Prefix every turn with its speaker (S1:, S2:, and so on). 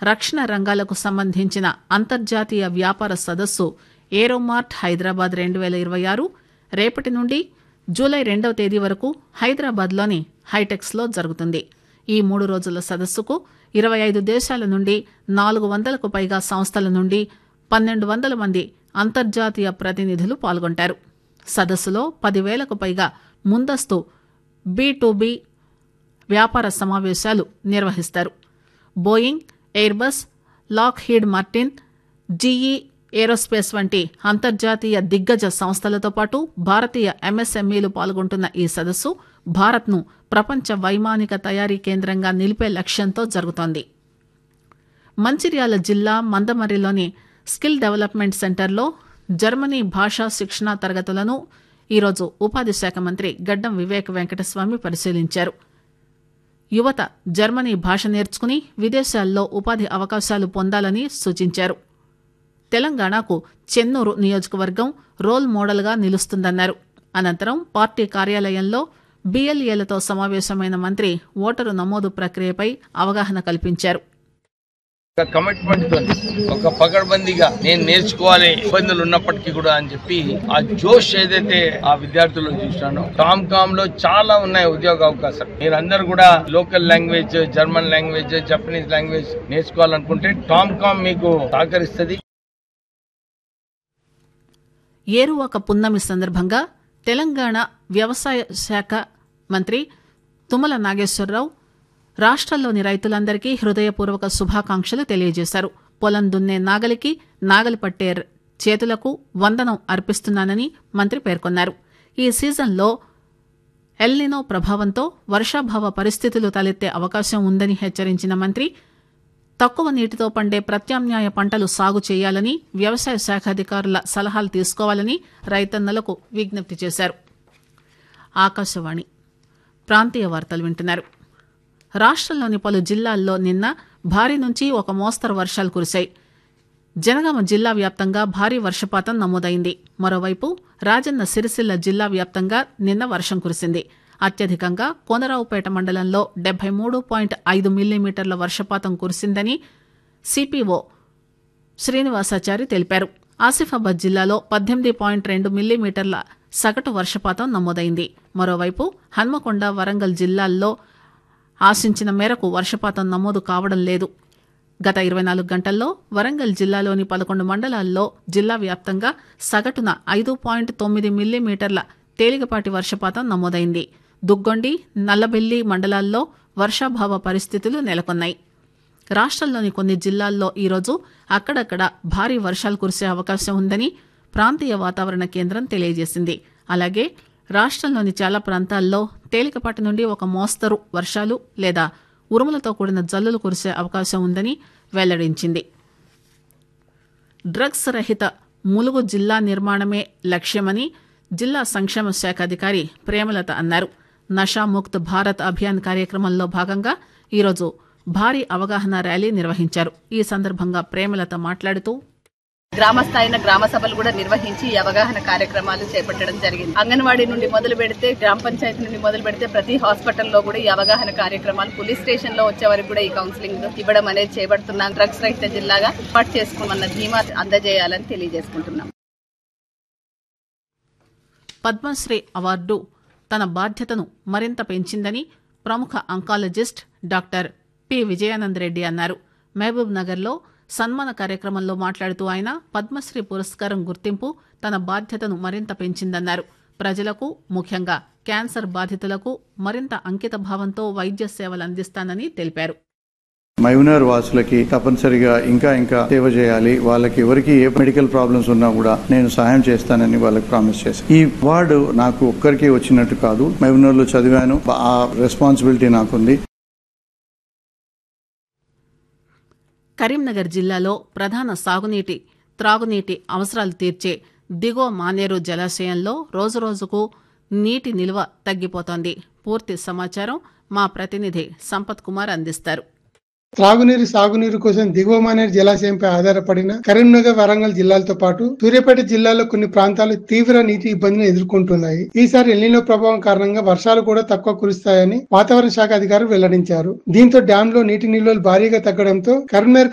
S1: రక్షణ రంగాలకు సంబంధించిన అంతర్జాతీయ వ్యాపార సదస్సు ఏరోమార్ట్ హైదరాబాద్ రెండు వేల ఇరవై ఆరు రేపటి నుండి జూలై రెండవ తేదీ వరకు హైదరాబాద్లోని హైటెక్స్లో జరుగుతుంది ఈ మూడు రోజుల సదస్సుకు ఇరవై ఐదు దేశాల నుండి నాలుగు వందలకు పైగా సంస్థల నుండి పన్నెండు వందల మంది అంతర్జాతీయ ప్రతినిధులు పాల్గొంటారు సదస్సులో పదివేలకు పైగా ముందస్తు బీ టు బీ వ్యాపార సమావేశాలు నిర్వహిస్తారు Boeing Airbus Lockheed Martin GE Aerospace వంటి అంతర్జాతీయ దిగ్గజ సంస్థలతో పాటు భారతీయ ఎంఎస్ఎంఈలు పాల్గొంటున్న ఈ సదస్సు భారత్ను ప్రపంచ వైమానిక తయారీ కేంద్రంగా నిలిపే లక్ష్యంతో జరుగుతోంది మంచిర్యాల జిల్లా మందమర్రిలోని స్కిల్ డెవలప్మెంట్ సెంటర్లో జర్మనీ భాషా శిక్షణా తరగతులను ఈరోజు ఉపాధి శాఖ మంత్రి గడ్డం వివేక్ వెంకటస్వామి పరిశీలించారు యువత జర్మనీ భాష నేర్చుకుని విదేశాల్లో ఉపాధి అవకాశాలు పొందాలని సూచించారు తెలంగాణకు చెన్నూరు నియోజకవర్గం రోల్ మోడల్గా నిలుస్తుందన్నారు అనంతరం పార్టీ కార్యాలయంలో బీఎల్ఏలతో సమావేశమైన మంత్రి ఓటరు నమోదు ప్రక్రియపై అవగాహన కల్పించారు
S2: ఒక కమిట్మెంట్ తో ఒక పగడ్బందీగా నేను నేర్చుకోవాలి ఇబ్బందులు ఉన్నప్పటికీ కూడా అని చెప్పి ఆ జోష్ ఏదైతే ఆ విద్యార్థుల్లో చూసినానో టామ్ కామ్ లో చాలా ఉన్నాయి ఉద్యోగ అవకాశాలు మీరందరూ కూడా local language German language Japanese language నేర్చుకోవాలనుకుంటే టామ్ కామ్ మీకు సహకరిస్తుంది
S1: ఏరువాక పున్నమి సందర్భంగా తెలంగాణ వ్యవసాయ శాఖ మంత్రి తుమ్మల నాగేశ్వరరావు రాష్ట్రంలోని రైతులందరికీ హృదయపూర్వక శుభాకాంక్షలు తెలియజేశారు పొలం దున్నే నాగలికి నాగలి పట్టే ర- చేతులకు వందనం అర్పిస్తున్నానని మంత్రి పేర్కొన్నారు ఈ సీజన్లో ఎల్నినో ప్రభావంతో వర్షాభావ పరిస్థితులు తలెత్తే అవకాశం ఉందని హెచ్చరించిన మంత్రి తక్కువ నీటితో పండే ప్రత్యామ్నాయ పంటలు సాగు చేయాలని వ్యవసాయ శాఖ అధికారుల సలహాలు తీసుకోవాలని రైతన్నలకు విజ్ఞప్తి చేశారు ఆకాశవాణి ప్రాంతీయ వార్తలు వింటున్నారు రాష్ట్రంలోని పలు జిల్లాల్లో నిన్న భారీ నుంచి ఒక మోస్తరు వర్షాలు కురిశాయి జనగామ జిల్లా వ్యాప్తంగా భారీ వర్షపాతం నమోదైంది మరోవైపు రాజన్న సిరిసిల్ల జిల్లా వ్యాప్తంగా నిన్న వర్షం కురిసింది అత్యధికంగా కోనరావుపేట మండలంలో డెబ్బై మూడు పాయింట్ ఐదు మిల్లీమీటర్ల వర్షపాతం కురిసిందని సిపిఓ శ్రీనివాసాచారి తెలిపారు ఆసిఫాబాద్ జిల్లాలో పద్దెనిమిది పాయింట్ రెండు మిల్లీమీటర్ల సగటు వర్షపాతం నమోదైంది మరోవైపు హన్మకొండ వరంగల్ జిల్లాల్లో ఆశించిన మేరకు వర్షపాతం నమోదు కావడం లేదు గత ఇరవై నాలుగు గంటల్లో వరంగల్ జిల్లాలోని పదకొండు మండలాల్లో జిల్లా వ్యాప్తంగా సగటున ఐదు పాయింట్ తొమ్మిది మిల్లీమీటర్ల తేలికపాటి వర్షపాతం నమోదైంది దుగ్గొండి నల్లబెల్లి మండలాల్లో వర్షాభావ పరిస్థితులు నెలకొన్నాయి రాష్ట్రంలోని కొన్ని జిల్లాల్లో ఈరోజు అక్కడక్కడ భారీ వర్షాలు కురిసే అవకాశం ఉందని ప్రాంతీయ వాతావరణ కేంద్రం తెలియజేసింది అలాగే రాష్ట్రంలోని చాలా ప్రాంతాల్లో తేలికపాటి నుండి ఒక మోస్తరు వర్షాలు లేదా ఉరుములతో కూడిన జల్లులు కురిసే అవకాశం ఉందని వెల్లడించింది డ్రగ్స్ రహిత ములుగు జిల్లా నిర్మాణమే లక్ష్యమని జిల్లా సంక్షేమ శాఖ అధికారి ప్రేమలత అన్నారు నషాముక్త్ భారత్ అభియాన్ కార్యక్రమంలో భాగంగా ఈరోజు భారీ అవగాహన ర్యాలీ నిర్వహించారు ఈ సందర్భంగా ప్రేమలత మాట్లాడుతూ
S3: గ్రామ స్థాయిన గ్రామ సభలు కూడా నిర్వహించి ఈ అవగాహన కార్యక్రమాలు చేపట్టడం జరిగింది అంగన్వాడీ నుండి మొదలు పెడితే గ్రామ పంచాయతీ నుండి మొదలు పెడితే ప్రతి హాస్పిటల్లో కూడా ఈ అవగాహన కార్యక్రమాలు పోలీస్ స్టేషన్ లో వచ్చే వరకు కూడా ఈ కౌన్సిలింగ్ ఇవ్వడం అనేది చేపడుతున్నాం డ్రగ్స్ రహిత జిల్లాగా ఏర్పాటు చేసుకోమన్న ధీమా అందజేయాలని తెలియజేసుకుంటున్నాం
S1: పద్మశ్రీ అవార్డు తన బాధ్యతను మరింత పెంచిందని ప్రముఖ oncologist doctor P Vijayanand Reddy అన్నారు మహబూబ్ నగర్లో సన్మాన కార్యక్రమంలో మాట్లాడుతూ ఆయన పద్మశ్రీ పురస్కారం గుర్తింపు తన బాధ్యతను మరింత పెంచిందన్నారు ప్రజలకు ముఖ్యంగా క్యాన్సర్ బాధితులకు మరింత అంకిత భావంతో వైద్య సేవలు అందిస్తానని తెలిపారు
S4: మైనర్ వాసులకి తప్పనిసరిగా ఇంకా ఇంకా సేవ చేయాలి వాళ్ళకి ఎవరికి ఏ మెడికల్ ప్రాబ్లమ్స్ ఉన్నా కూడా నేను సహాయం చేస్తానని వాళ్ళకి ప్రామిస్ చేశాను ఈ అవార్డు నాకు ఒక్కరికి వచ్చినట్టు కాదు మైనర్ లో చదివాను ఆ రెస్పాన్సిబిలిటీ నాకుంది
S1: కరీంనగర్ జిల్లాలో ప్రధాన సాగునీటి త్రాగునీటి అవసరాలు తీర్చే దిగువ మానేరు జలాశయంలో రోజురోజుకు నీటి నిల్వ తగ్గిపోతోంది పూర్తి సమాచారం మా ప్రతినిధి సంపత్ కుమార్ అందిస్తారు
S5: త్రాగునీరు సాగునీరు కోసం దిగువ మానేరు జలాశయంపై ఆధారపడిన కరీంనగర్ వరంగల్ జిల్లాలతో పాటు సూర్యాపేట జిల్లాలో కొన్ని ప్రాంతాలు తీవ్ర నీటి ఇబ్బందులు ఎదుర్కొంటున్నాయి ఈసారి ఎల్నినో ప్రభావం కారణంగా వర్షాలు కూడా తక్కువ కురుస్తాయని వాతావరణ శాఖ అధికారులు వెల్లడించారు దీంతో డ్యామ్ లో నీటి నిల్వలు భారీగా తగ్గడంతో కరీంనగర్